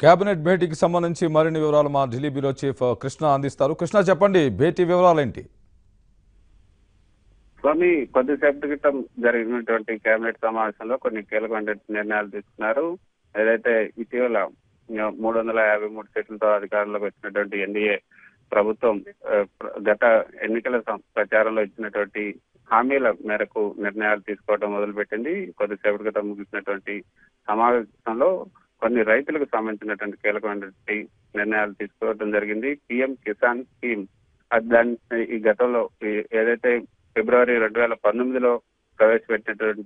Cabinet భేటీకి సంబంధించి మరిన్ని వివరాలు మా ఢిల్లీ బ్యూరో చీఫ్ కృష్ణ అందిస్తారు కృష్ణ చెప్పండి భేటీ వివరాలేంటి స్వామి కొద్దిసేపటి క్రితం జరిగినటువంటి కేబినెట్ సమావేశంలో కొన్ని కీలకమైన నిర్ణయాలు తీసుకున్నారు ఏదైతే ఇటీవల ఆ, మూడు వందల యాభై మూడు సీట్లతో అధికారంలోకి వచ్చినటువంటి ఎన్డీఏ ప్రభుత్వం ఆ, ప్ర- గత ఎన్నికల సం- ప్రచారంలో ఇచ్చినటువంటి హామీల మేరకు నిర్ణయాలు తీసుకోవడం మొదలుపెట్టింది కొద్దిసేపటి క్రితం ముగిసినటువంటి సమావేశంలో కొన్ని రైతులకు సంబంధించినటువంటి కీలకమైనటువంటి నిర్ణయాలు తీసుకోవడం జరిగింది పిఎం కిసాన్ స్కీమ్ అది దాని ఈ గతంలో ఈ- ఏదైతే ఫిబ్రవరి రెండు వేల పంతొమ్మిదిలో ప్రవేశపెట్టినటువంటి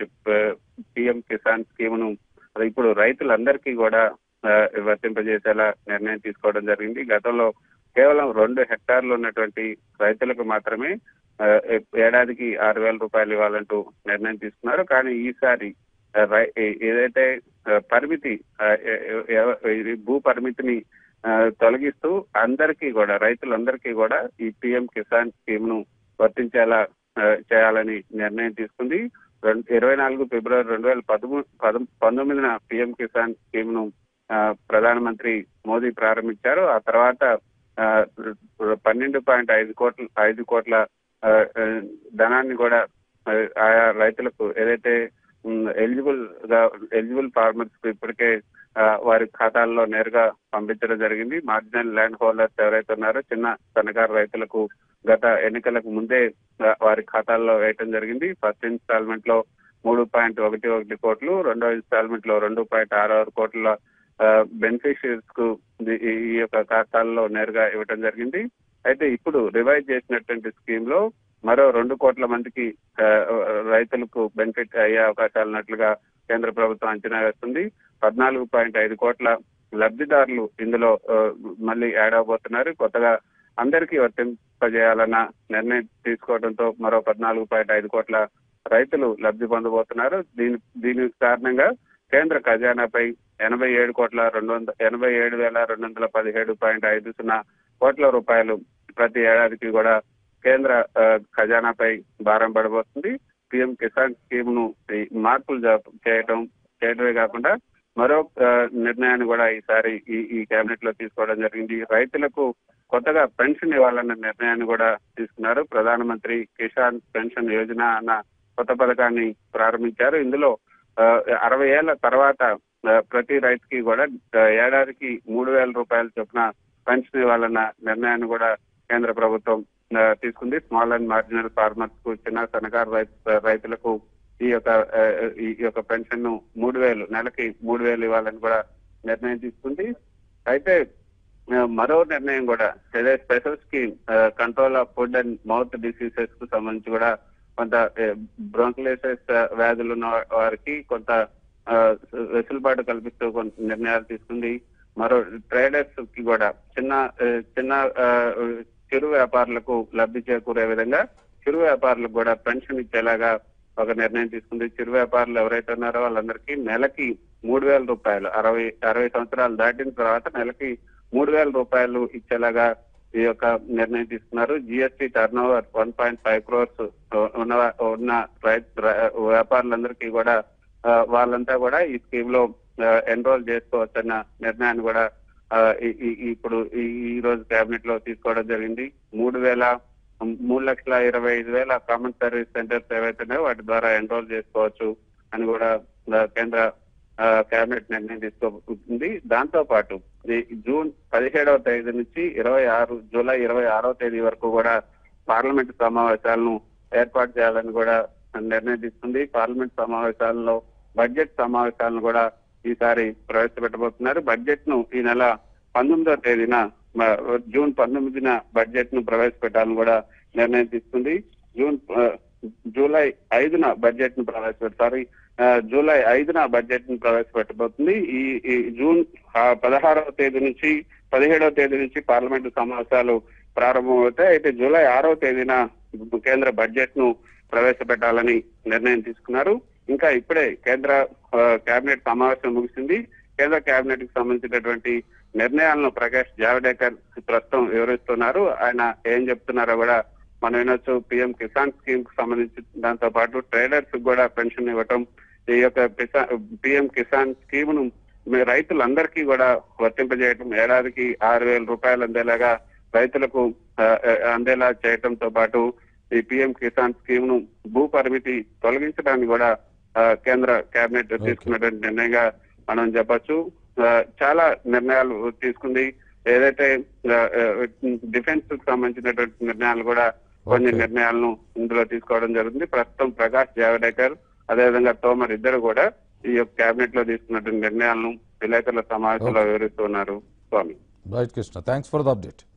పిఎం కిసాన్ స్కీమ్ ను అది ఇప్పుడు రైతులందరికీ కూడా ఆ, వర్తింపజేసేలా నిర్ణయం తీసుకోవడం జరిగింది గతంలో కేవలం రెండు హెక్టార్లు ఉన్నటువంటి రైతులకు మాత్రమే ఆ, ఏడాదికి ఆరు వేల రూపాయలు ఇవ్వాలంటూ నిర్ణయం తీసుకున్నారు కానీ ఈసారి ఆ, రై- ఏ- ఏదైతే ఆ, పరిమితి ఆ, ఏ- ఏ- ఇది భూ పరిమితిని ఆ, తొలగిస్తూ అందరికీ కూడా రైతులందరికీ కూడా ఈ పిఎం కిసాన్ స్కీమ్ ను వర్తించేలా ఆ, చేయాలని నిర్ణయం తీసుకుంది రెండు- ఇరవై నాలుగు ఫిబ్రవరి రెండు వేల పదమూడు పదం- పంతొమ్మిదిన పిఎం కిసాన్ స్కీమ్ ను ఆ, ప్రధానమంత్రి మోదీ ప్రారంభించారు ఆ తర్వాత ఆ, పన్నెండు పాయింట్ ఐదు కోట్ల ఐదు కోట్ల ఆ, ఆ, ధనాన్ని కూడా ఆ, ఆయా రైతులకు ఏదైతే ఎలిజిబుల్ గా ఎలిజిబుల్ ఫార్మర్స్ కు ఇప్పటికే ఆ, వారి ఖాతాల్లో నేరుగా పంపించడం జరిగింది మార్జినల్ ల్యాండ్ హోల్డర్స్ ఎవరైతే ఉన్నారో చిన్న సన్నకారు రైతులకు గత ఎన్నికలకు ముందే ఆ, వారి ఖాతాల్లో వేయటం జరిగింది ఫస్ట్ ఇన్స్టాల్మెంట్ లో మూడు పాయింట్ ఒకటి ఒకటి కోట్లు రెండో ఇన్స్టాల్మెంట్ లో రెండు పాయింట్ ఆరు ఆరు కోట్ల బెనిఫిషియర్స్ కు ఇది- ఈ ఈ యొక్క ఖాతాల్లో నేరుగా ఇవ్వటం జరిగింది అయితే ఇప్పుడు రివైజ్ చేసినటువంటి స్కీమ్ లో మరో రెండు కోట్ల మందికి ఆ, రైతులకు బెనిఫిట్ అయ్యే అవకాశాలు ఉన్నట్లుగా కేంద్ర ప్రభుత్వం అంచనా వేస్తుంది పద్నాలుగు పాయింట్ ఐదు కోట్ల లబ్ధిదారులు ఇందులో ఆ, మళ్ళీ యాడ్ అవబోతున్నారు కొత్తగా అందరికీ వర్తింపజేయాలన్న నిర్ణయం తీసుకోవడంతో మరో పద్నాలుగు పాయింట్ ఐదు కోట్ల రైతులు లబ్ధి పొందబోతున్నారు దీని దీని కారణంగా కేంద్ర ఖజానాపై ఎనభై ఏడు కోట్ల రెండు వందల ఎనభై ఏడు వేల రెండు వందల పదిహేడు పాయింట్ ఐదు సున్నా కోట్ల రూపాయలు ప్రతి ఏడాదికి కూడా కేంద్ర ఆ, ఖజానాపై భారం పడబోతుంది పిఎం కిసాన్ స్కీమ్ ను ఈ మార్పులు జ- చేయటం చేయడమే కాకుండా మరో ఆ, నిర్ణయాన్ని కూడా ఈసారి ఈ ఈ కేబినెట్ లో తీసుకోవడం జరిగింది రైతులకు కొత్తగా పెన్షన్ ఇవ్వాలన్న నిర్ణయాన్ని కూడా తీసుకున్నారు ప్రధానమంత్రి కిసాన్ పెన్షన్ యోజన అన్న కొత్త పథకాన్ని ప్రారంభించారు ఇందులో ఆ, అరవై ఏళ్ల తర్వాత ఆ, ప్రతి రైతుకి కూడా ఆ, ఏడాదికి మూడు వేల రూపాయల చొప్పున పెన్షన్ ఇవ్వాలన్న నిర్ణయాన్ని కూడా కేంద్ర ప్రభుత్వం ఆ, తీసుకుంది స్మాల్ అండ్ మార్జినల్ ఫార్మర్స్ కు చిన్న సన్నకారు రైతు రైతులకు ఈ యొక్క ఆ, ఈ యొక్క పెన్షన్ ను మూడు వేలు నెలకి మూడు వేలు ఇవ్వాలని కూడా నిర్ణయం తీసుకుంది అయితే ఆ, మరో నిర్ణయం కూడా ఏదైతే special scheme control of foot and mouth diseases కు సంబంధించి కూడా కొంత బ్రోంకులైసిస్ వ్యాధులు ఉన్న వారికి కొంత ఆ, వెసులుబాటు కల్పిస్తూ కొంత నిర్ణయాలు తీసుకుంది మరో ట్రేడర్స్ కి కూడా చిన్న ఆ, చిన్న ఆ, చిరు వ్యాపారులకు లబ్ధి చేకూరే విధంగా చిరు వ్యాపారులకు కూడా పెన్షన్ ఇచ్చేలాగా ఒక నిర్ణయం తీసుకుంది చిరు వ్యాపారులు ఎవరైతే ఉన్నారో వాళ్ళందరికీ నెలకి మూడు వేల రూపాయలు అరవై అరవై సంవత్సరాలు దాటిన తర్వాత నెలకి మూడు వేల రూపాయలు ఇచ్చేలాగా ఈ యొక్క నిర్ణయం తీసుకున్నారు GST turnover one point five crores ఉన్న ఉన్న రైతు ర- వ్యాపారులందరికీ కూడా ఆ, వాళ్ళంతా కూడా ఈ స్కీమ్ లో ఎన్రోల్ చేసుకోవచ్చన్న నిర్ణయాన్ని కూడా ఆ, ఈ- ఈ- ఇప్పుడు ఈ ఈ రోజు కేబినెట్ లో తీసుకోవడం జరిగింది మూడు వేల మూడు లక్షల ఇరవై ఐదు వేల కామన్ సర్వీస్ సెంటర్స్ ఏవైతే ఉన్నాయో వాటి ద్వారా ఎన్రోల్ చేసుకోవచ్చు అని కూడా ఆ, కేంద్ర ఆ, కేబినెట్ నిర్ణయం తీసుకోబోతుంది దాంతో పాటు ఈ జూన్ పదిహేడవ తేదీ నుంచి ఇరవై ఆరు జూలై ఇరవై ఆరవ తేదీ వరకు కూడా పార్లమెంట్ సమావేశాలను ఏర్పాటు చేయాలని కూడా నిర్ణయం తీసుకుంది పార్లమెంట్ సమావేశాలలో బడ్జెట్ సమావేశాలను కూడా ఈసారి ప్రవేశపెట్టబోతున్నారు బడ్జెట్ ను ఈ నెల పంతొమ్మిదవ తేదీన మ- జూన్ పంతొమ్మిదిన బడ్జెట్ ను ప్రవేశపెట్టాలని కూడా నిర్ణయం తీసుకుంది జూన్ ఆ, జూలై ఐదున బడ్జెట్ ను ప్రవేశపెట్ట సారీ ఆ, జూలై ఐదున బడ్జెట్ ను ప్రవేశపెట్టబోతుంది ఈ ఈ జూన్ ఆ, పదహారవ తేదీ నుంచి పదిహేడవ తేదీ నుంచి పార్లమెంటు సమావేశాలు ప్రారంభమవుతాయి అయితే జూలై ఆరవ తేదీన కేంద్ర బడ్జెట్ ను ప్రవేశపెట్టాలని నిర్ణయం తీసుకున్నారు ఇంకా ఇప్పుడే కేంద్ర ఆ, కేబినెట్ సమావేశం ముగిసింది కేంద్ర కేబినెట్ కి సంబంధించినటువంటి నిర్ణయాలను ప్రకాష్ జావడేకర్ ప్రస్తుతం వివరిస్తున్నారు ఆయన ఏం చెప్తున్నారో కూడా మనం వినొచ్చు పిఎం కిసాన్ స్కీమ్ కు సంబంధించి దాంతో పాటు ట్రేడర్స్ కూడా పెన్షన్ ఇవ్వటం ఈ యొక్క పిఎం కిసాన్ స్కీమ్ ను మీ రైతులందరికీ కూడా వర్తింపజేయటం ఏడాదికి ఆరు వేల రూపాయలు అందేలాగా రైతులకు ఆ, ఆ, అందేలా చేయటంతో పాటు ఈ పిఎం కిసాన్ స్కీమ్ ను భూ పరిమితి తొలగించడానికి కూడా ఆ, కేంద్ర కేబినెట్ తీసుకున్నటువంటి నిర్ణయంగా మనం చెప్పొచ్చు ఆ, చాలా నిర్ణయాలు తీసుకుంది ఏదైతే డిఫెన్స్ కు సంబంధించినటువంటి నిర్ణయాలు కూడా కొన్ని Okay. నిర్ణయాలను ఇందులో తీసుకోవడం జరుగుతుంది ప్రస్తుతం ప్రకాష్ జావడేకర్ అదేవిధంగా తోమర్ ఇద్దరు కూడా ఈ యొక్క కేబినెట్ లో తీసుకున్నటువంటి నిర్ణయాలను విలేకరుల సమావేశంలో వివరిస్తున్నారు Swami right Krishna thanks for the update